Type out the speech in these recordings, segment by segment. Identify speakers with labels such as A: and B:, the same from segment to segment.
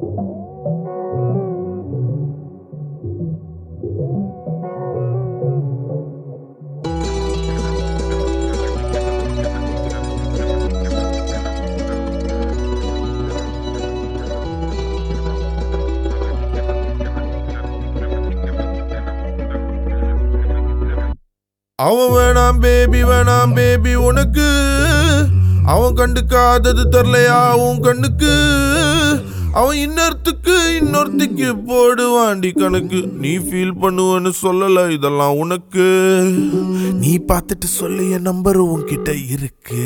A: அவன் வேணாம் பேபி வேணாம் பேபி உனக்கு அவன் கண்டுக்காதது தெரிலையா உன் கண்ணுக்கு அவன் இன்னொருத்துக்கு இன்னொருத்திக்கு போடுவாண்டி கணக்கு நீ ஃபீல் பண்ணுவேன்னு சொல்லல இதெல்லாம் உனக்கு நீ பார்த்துட்டு சொல்லு என் நம்பர் உன்கிட்ட இருக்கு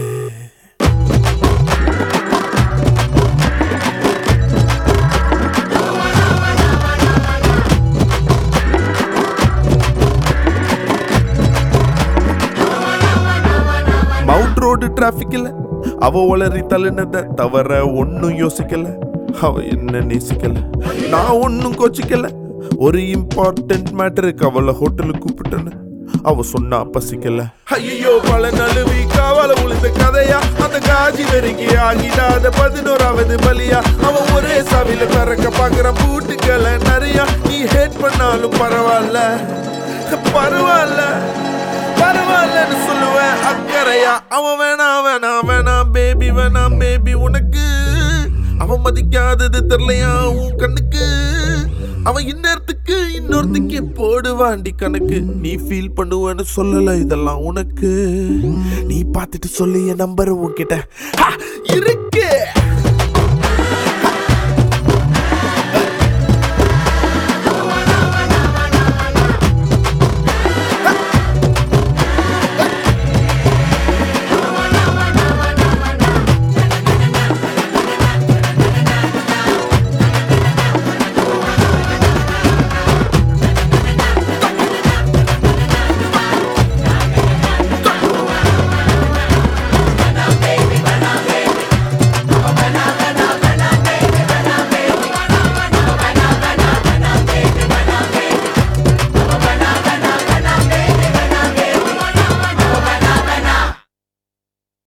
A: மவுண்ட் ரோடு டிராபிக்ல அவ உளறி தள்ளினத தவிர ஒன்னும் யோசிக்கல அவ என்ன நேசிக்கல நான் ஒன்னும் கோச்சிக்கல ஒரு இம்பார்ட்டன்ட் மேட்டருக்கு அவளை ஹோட்டலுக்கு கூப்பிட்டேன்னு அவ சொன்னா பசிக்கல ஐயோ பல நழுவி காவல உளுந்த கதையா அந்த காஜி நெருங்கி ஆகிடாத பதினோராவது பலியா அவன் ஒரே சாவில பறக்க பாக்குற பூட்டுக்களை நிறைய நீ ஹேட் பண்ணாலும் பரவாயில்ல பரவாயில்ல பரவாயில்லன்னு சொல்லுவேன் அக்கறையா அவன் வேணாம் வேணாம் வேணாம் பேபி வேணாம் பேபி உனக்கு அவன் மதிக்காதது தெரியலையா உன் கண்ணுக்கு அவன் இன்னொருத்துக்கு இன்னொருத்துக்கு போடுவாண்டி கணக்கு நீ ஃபீல் பண்ணுவேன்னு சொல்லல இதெல்லாம் உனக்கு நீ பார்த்துட்டு சொல்லு என் நம்பர் உன்கிட்ட ஹா, இருக்கு